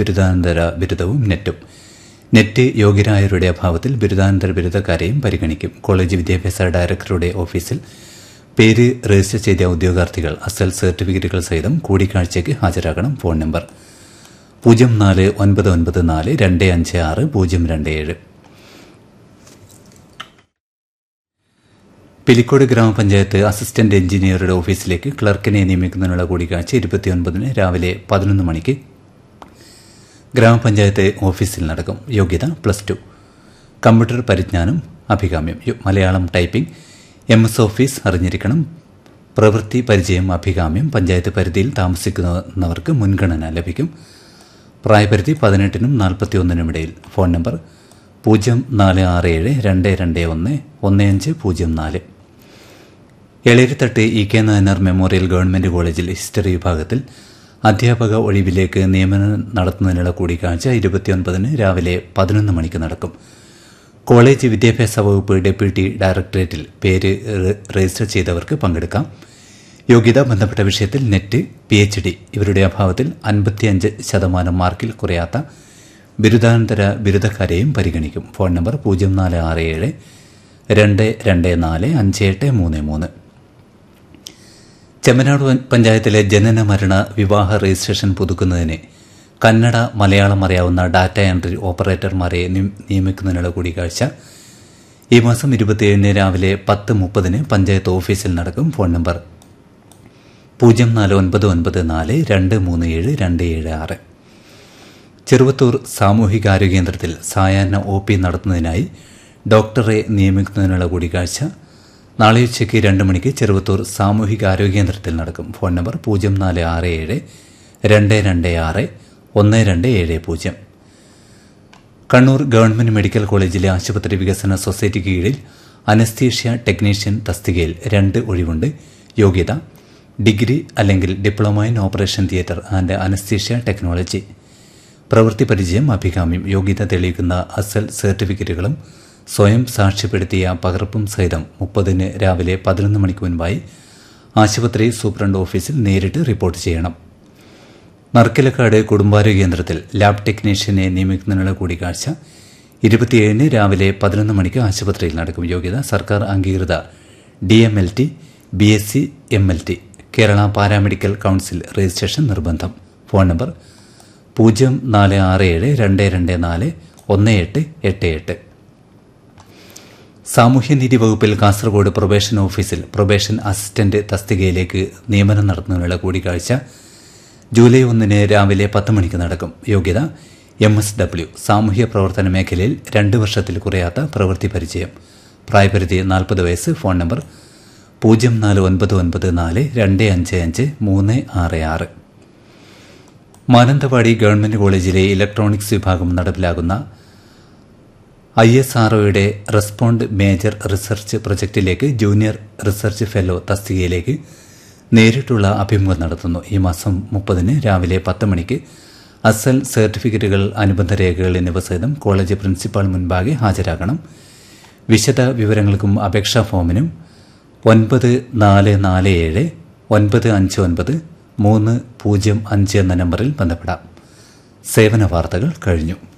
ബിരുദാനന്തര ബിരുദവും നെറ്റും നെറ്റ് യോഗ്യരായവരുടെ അഭാവത്തിൽ ബിരുദാനന്തര ബിരുദക്കാരെയും പരിഗണിക്കും കോളേജ് വിദ്യാഭ്യാസ ഡയറക്ടറുടെ ഓഫീസിൽ പേര് രജിസ്റ്റർ ചെയ്ത ഉദ്യോഗാർത്ഥികൾ അസൽ സർട്ടിഫിക്കറ്റുകൾ സഹിതം കൂടിക്കാഴ്ചയ്ക്ക് ഹാജരാകണം ഫോൺ നമ്പർ പൂജ്യം നാല് ഒൻപത് ഒൻപത് നാല് രണ്ട് അഞ്ച് ആറ് പൂജ്യം രണ്ട് ഏഴ് പിലിക്കോട് ഗ്രാമപഞ്ചായത്ത് അസിസ്റ്റന്റ് എഞ്ചിനീയറുടെ ഓഫീസിലേക്ക് ക്ലർക്കിനെ നിയമിക്കുന്നതിനുള്ള കൂടിക്കാഴ്ച ഇരുപത്തിയൊൻപതിന് രാവിലെ പതിനൊന്ന് മണിക്ക് ഗ്രാമപഞ്ചായത്ത് ഓഫീസിൽ നടക്കും യോഗ്യത പ്ലസ് ടു കമ്പ്യൂട്ടർ പരിജ്ഞാനം അഭികാമ്യം U- Malayalam typing M S office അറിഞ്ഞിരിക്കണം പ്രവൃത്തി പരിചയം അഭികാമ്യം പഞ്ചായത്ത് പരിധിയിൽ താമസിക്കുന്നവർക്ക് മുൻഗണന ലഭിക്കും പ്രായപരിധി പതിനെട്ടിനും നാൽപ്പത്തിയൊന്നിനും ഇടയിൽ ഫോൺ നമ്പർ പൂജ്യം നാല് ആറ് ഏഴ് രണ്ട് രണ്ട് ഒന്ന് ഒന്ന് അഞ്ച് പൂജ്യം നാല് Elerithattu E K Nayanar memorial government കോളേജിൽ ഹിസ്റ്ററി വിഭാഗത്തിൽ അധ്യാപക ഒഴിവിലേക്ക് നിയമനം നടത്തുന്നതിനുള്ള കൂടിക്കാഴ്ച ഇരുപത്തിയൊൻപതിന് രാവിലെ പതിനൊന്ന് മണിക്ക് നടക്കും കോളേജ് വിദ്യാഭ്യാസ വകുപ്പ് ഡെപ്യൂട്ടി ഡയറക്ടറേറ്റിൽ പേര് ര- രജിസ്റ്റർ ചെയ്തവർക്ക് പങ്കെടുക്കാം യോഗ്യത ബന്ധപ്പെട്ട വിഷയത്തിൽ നെറ്റ് പി എച്ച് ഡി ഇവരുടെ അഭാവത്തിൽ അൻപത്തിയഞ്ച് ശതമാനം മാർക്കിൽ കുറയാത്ത ബിരുദാനന്തര ബിരുദക്കാരെയും പരിഗണിക്കും ഫോൺ നമ്പർ പൂജ്യം നാല് ആറ് ഏഴ് രണ്ട് രണ്ട് നാല് അഞ്ച് എട്ട് മൂന്ന് മൂന്ന് ചെമ്മനാട് പ- പഞ്ചായത്തിലെ ജനന മരണ വിവാഹ രജിസ്ട്രേഷൻ പുതുക്കുന്നതിന് കന്നഡ മലയാളം അറിയാവുന്ന ഡാറ്റ എൻട്രി ഓപ്പറേറ്റർമാരെ നിയ- നിയമിക്കുന്നതിനുള്ള കൂടിക്കാഴ്ച ഈ മാസം ഇരുപത്തിയേഴിന് രാവിലെ പത്ത് മുപ്പതിന് പഞ്ചായത്ത് ഓഫീസിൽ നടക്കും ഫോൺ നമ്പർ പൂജ്യം നാല് ഒൻപത് ഒൻപത് നാല് രണ്ട് മൂന്ന് ഏഴ് രണ്ട് ഏഴ് ആറ് ചെറുവത്തൂർ സാമൂഹികാരോഗ്യ കേന്ദ്രത്തിൽ സായാഹ്ന ഒ പി നടത്തുന്നതിനായി ഡോക്ടറെ നിയമിക്കുന്നതിനുള്ള കൂടിക്കാഴ്ച നാളെ ഉച്ചയ്ക്ക് രണ്ട് മണിക്ക് ചെറുവത്തൂർ സാമൂഹികാരോഗ്യ കേന്ദ്രത്തിൽ നടക്കും ഫോൺ നമ്പർ പൂജ്യം നാല് ആറ് ഏഴ് രണ്ട് രണ്ട് ആറ് ഒന്ന് രണ്ട് ഏഴ് പൂജ്യം കണ്ണൂർ ഗവൺമെന്റ് മെഡിക്കൽ കോളേജിലെ ആശുപത്രി വികസന സൊസൈറ്റിക്ക് കീഴിൽ അനസ്തീഷ്യ ടെക്നീഷ്യൻ തസ്തികയിൽ രണ്ട് ഒഴിവുണ്ട് യോഗ്യത ഡിഗ്രി അല്ലെങ്കിൽ diploma in operation theatre and anaesthesia technology പ്രവൃത്തി പരിചയം അഭികാമ്യം യോഗ്യത തെളിയിക്കുന്ന അസൽ സർട്ടിഫിക്കറ്റുകളും സ്വയം സാക്ഷ്യപ്പെടുത്തിയ പകർപ്പും സഹിതം മുപ്പതിന് രാവിലെ പതിനൊന്ന് മണിക്ക് മുൻപായി ആശുപത്രി സൂപ്രണ്ട് ഓഫീസിൽ നേരിട്ട് റിപ്പോർട്ട് ചെയ്യണം നർക്കിലക്കാട് കുടുംബാരോഗ്യ കേന്ദ്രത്തിൽ ലാബ് ടെക്നീഷ്യനെ നിയമിക്കുന്നതിനുള്ള കൂടിക്കാഴ്ച ഇരുപത്തിയേഴിന് രാവിലെ പതിനൊന്ന് മണിക്ക് ആശുപത്രിയിൽ നടക്കും യോഗ്യത സർക്കാർ അംഗീകൃത D M L T B S C M L T Kerala paramedical council registration നിർബന്ധം ഫോൺ നമ്പർ പൂജ്യം നാല് ആറ് ഏഴ് രണ്ട് രണ്ട് നാല് ഒന്ന് എട്ട് എട്ട് എട്ട് സാമൂഹ്യനീതി വകുപ്പിൽ കാസർഗോഡ് പ്രൊബേഷൻ ഓഫീസിൽ പ്രൊബേഷൻ അസിസ്റ്റന്റ് തസ്തികയിലേക്ക് നിയമനം നടത്തുന്നതിനുള്ള കൂടിക്കാഴ്ച ജൂലൈ ഒന്നിന് രാവിലെ പത്ത് മണിക്ക് നടക്കും യോഗ്യത എം എസ് ഡബ്ല്യു സാമൂഹ്യ പ്രവർത്തന മേഖലയിൽ രണ്ട് വർഷത്തിൽ കുറയാത്ത പ്രവൃത്തി പരിചയം പ്രായപരിധി നാൽപ്പത് വയസ്സ് ഫോൺ നമ്പർ പൂജ്യം നാല് ഒൻപത് ഒൻപത് നാല് രണ്ട് അഞ്ച് അഞ്ച് മൂന്ന് ആറ് ആറ് മാനന്തവാടി ഗവൺമെന്റ് കോളേജിലെ ഇലക്ട്രോണിക്സ് വിഭാഗം നടപ്പിലാകുന്ന ഐ എസ് ആർഒയുടെ റെസ്പോണ്ട് മേജർ റിസർച്ച് പ്രൊജക്ടിലേക്ക് ജൂനിയർ റിസർച്ച് ഫെലോ തസ്തികയിലേക്ക് നേരിട്ടുള്ള അഭിമുഖം നടത്തുന്നു ഈ മാസം മുപ്പതിന് രാവിലെ പത്ത് മണിക്ക് അസൽ സർട്ടിഫിക്കറ്റുകൾ അനുബന്ധ രേഖകൾ എന്നിവ സഹിതം കോളേജ് പ്രിൻസിപ്പാൾ മുൻപാകെ ഹാജരാകണം വിശദ വിവരങ്ങൾക്കും അപേക്ഷാ ഫോമിനും ഒൻപത് നാല് നാല് ഏഴ് ഒൻപത് അഞ്ച് ഒൻപത് മൂന്ന് പൂജ്യം അഞ്ച് എന്ന നമ്പറിൽ ബന്ധപ്പെടാം സേവന വാർത്തകൾ കഴിഞ്ഞു